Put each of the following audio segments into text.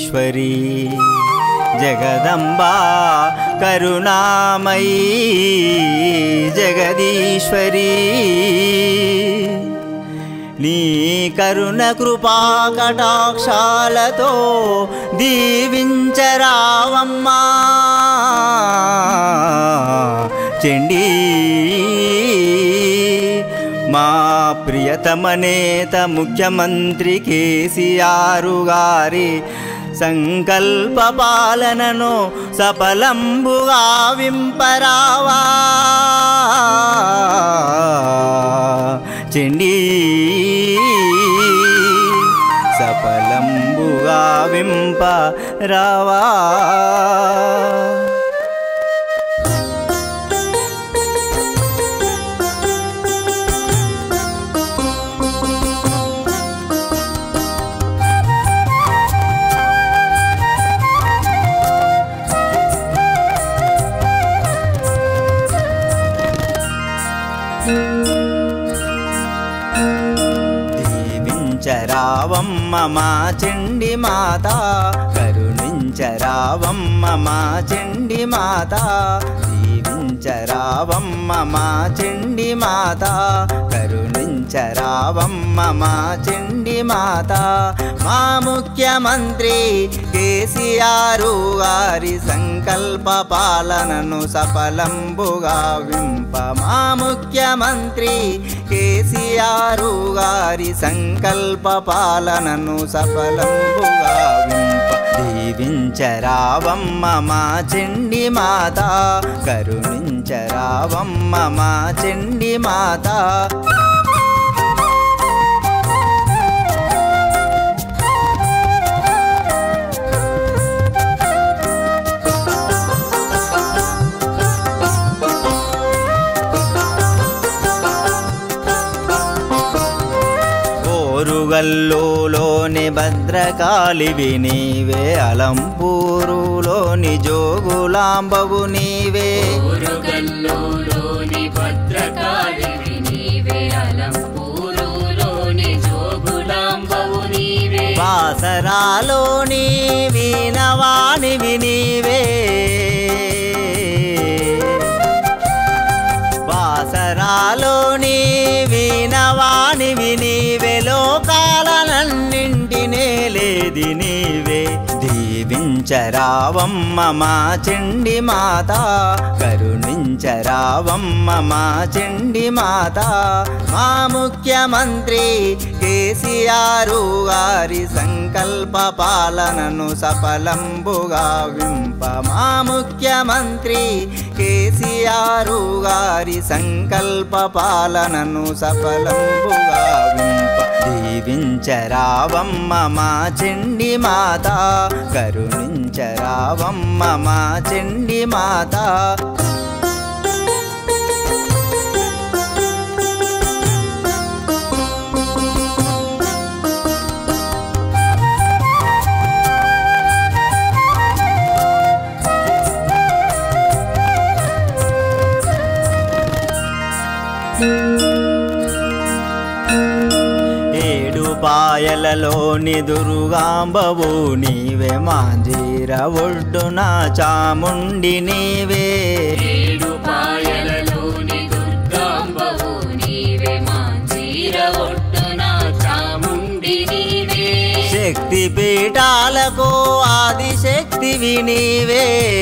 జగదీశ్వరి జగదంబా కరుణామయీ జగదీశ్వరి నీ కరుణ కృపా కటాక్షాలతో దీవించరావమ్మా చెండీ మా ప్రియతమ నేత ముఖ్యమంత్రి కేసీఆర్ గారి సంకల్ప పాలనను సఫలంబుగా వింపరావా చెండీ సఫలంబుగా వింప రావా దీవించరావమ్మ మా చెండి మాత కరుణించరావమ్మ మా చెండి మాత దీవించరావమ్మ మా చెండి మాత కరుణించరావమ్మ మా చెండి మాత మా ముఖ్యమంత్రి కేసీఆర్ గారి సంకల్ప పాలనను సఫలంబుగా వింప మా ముఖ్యమంత్రి కేసీఆర్ గారి సంకల్ప పాలనను సఫలంబుగా వింప దీవించరావమ్మ మా చెండి మాత కరుణించరావమ్మ మా చెండి మాత ఓరుగల్లులోని భద్రకాళివి నీవే అలంపూరులోని జోగులాంబవు నీవే ఊరుగల్లులోని భద్రకాళివి నీవే అలంపూరులోని జోగులాంబవు నీవే బాసరాలోని వీణవాణివి నీవే బాసరాలోని వీణవాణివి నీవే లోకాలనన్నింటినే లేది నీవే దీవించరావమ్మ మా చెండి మాత కరుణించరావమ్మ మా చెండి మాత మా ముఖ్యమంత్రి కేసీఆర్ గారి సంకల్ప పాలనను సఫలంబుగా వింప మా ముఖ్యమంత్రి కేసీఆర్ గారి సంకల్ప పాలనను సఫలంబుగా వింప దీవించరావమ్మ మా చెండి మాత కరుణించరావమ్మ మా చెండి మాత ఏడు పాయలలోని దుర్గాంబవు నీవే మాంజీర ఒడ్డున చాముండి నీవే ఏడు పాయలలోని దుర్గాంబవు నీవే మాంజీర ఒడ్డున చాముండి నీవే శక్తి పీఠాలకు ఆది శక్తివి నీవే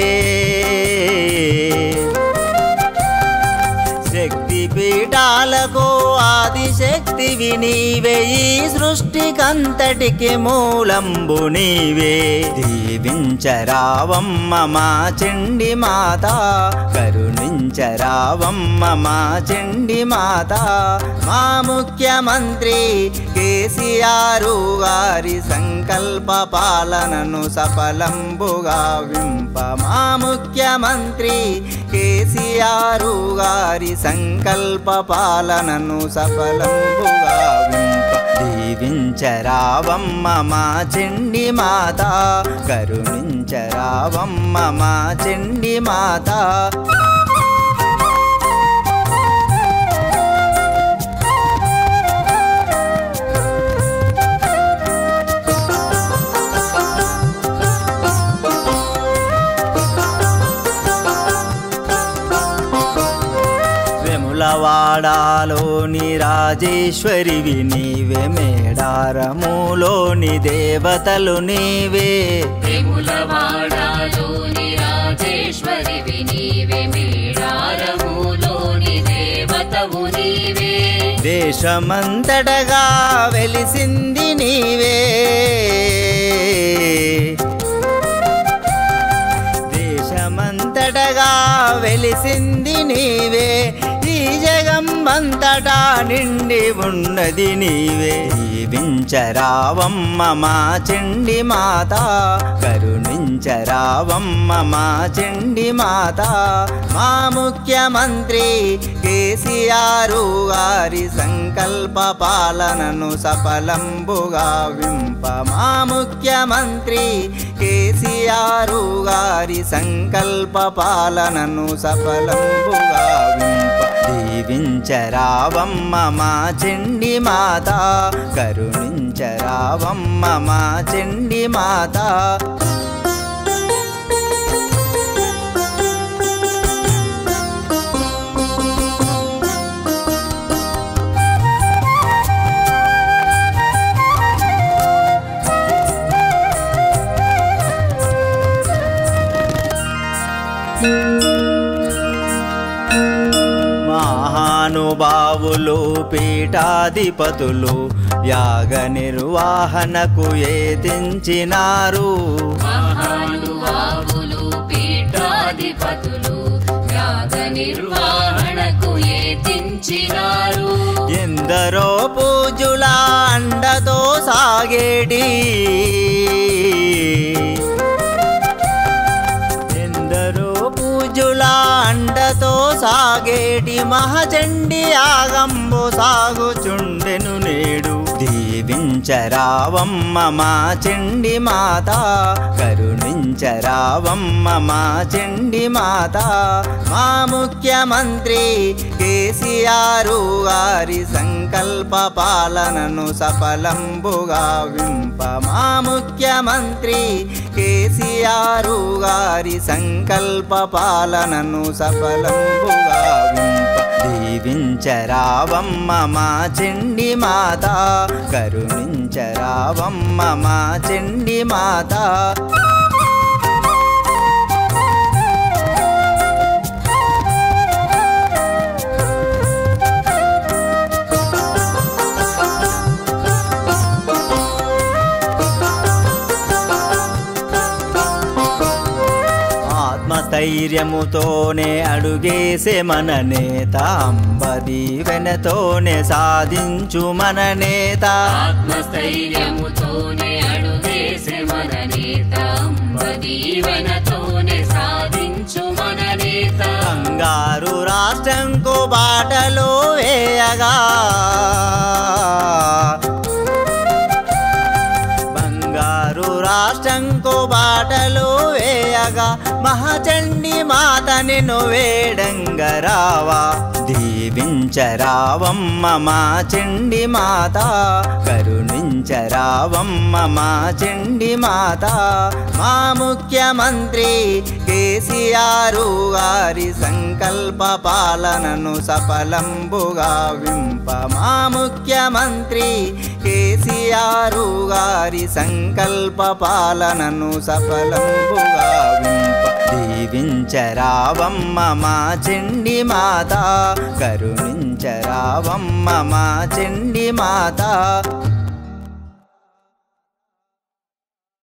శక్తి పీఠాలకు ఆది శక్తివి నీవే ఈ సృష్టికంతటికి మూలంబు నీవే దీవించరావమ్మ మా చెండి మాత కరుణించరావమ్మ మా చెండి మాత మా ముఖ్యమంత్రి కేసీఆర్ గారి సంకల్ప పాలనను సఫలంబుగా వింప మా ముఖ్యమంత్రి కేసీఆర్ గారి సంకల్ప పాలనను సఫలంబుగా వింప దీవించరావమ్మ మా చెండి మాత కరుణించరావమ్మ మా చెండి మాత వేములవాడాలోని రాజేశ్వరివి నీవే మేడారములోని దేవతలు నీవే వేములవాడలోని రాజేశ్వరివి నీవే మేడారములోని దేవతవు నీవే దేశమంతటగా వెలిసింది నీవే దేశమంతటగా వెలిసింది నీవే ఈ జగమంతటా నిండి ఉన్నది నీవే దీవించరావమ్మ మా చెండి మాత కరుణించరావమ్మ మా చెండి మాత మా ముఖ్యమంత్రి కేసీఆర్ గారి సంకల్ప పాలనను సఫలంబుగా వింప మా ముఖ్యమంత్రి కేసీఆర్ గారి సంకల్ప పాలనను సఫలంబుగా వింప దీవించరావమ్మ మా చెండి మాత కరుణించరావమ్మ మా చెండి మాత మహానుభావులు పీఠాధిపతులు యాగ నిర్వహణకు ఏదించినారు మహానుభావులు పీఠాధిపతులు యాగ నిర్వహణకు ఏతించినారు ఎందరో పూజుల అండతో సాగేడి ఎందరో పూజుల అండతో సాగేటి మహచండి ఆగంబు సాగుచుండెను నేడు దీవించరావమ్మ మా చెండి మాత కరుణించరావమ్మ మా చెండి మాత మా ముఖ్యమంత్రి కేసీఆర్ గారి సంకల్ప పాలనను సఫలంబుగా వింప మా ముఖ్యమంత్రి కేసీఆర్ గారి సంకల్ప పాలనను సఫలంబుగా వింప దీవించరావమ్మ మా చెండి మాత కరుణించరావమ్మ మా చెండి మాత ఆత్మస్థైర్యముతోనే అడుగేసే మన నేత అంబదీవెనతోనే సాధించు మన నేత ఆత్మస్థైర్యముతోనే అడుగేసే మన నేత దీవెనతోనే సాధించు మన నేత బంగారు రాష్ట్రంకు బాటలో వేయగా బంగారు రాష్ట్రంకు బాటలో వేయగా మహాచండి మాత నిన్ను వేడంగరావా దీవించరావమ్మ మా చెండి మాత కరుణించరావమ్మ మా చెండి మాత మా ముఖ్యమంత్రి కేసీఆర్ గారి సంకల్ప పాలనను సఫలంబుగా వింప మా ముఖ్యమంత్రి కేసీఆర్ గారి సంకల్ప పాలనను సఫలంబుగా వింప దీవించరావమ్మ మా చెండి మాత కరుణించరావమ్మ మా చెండి మాత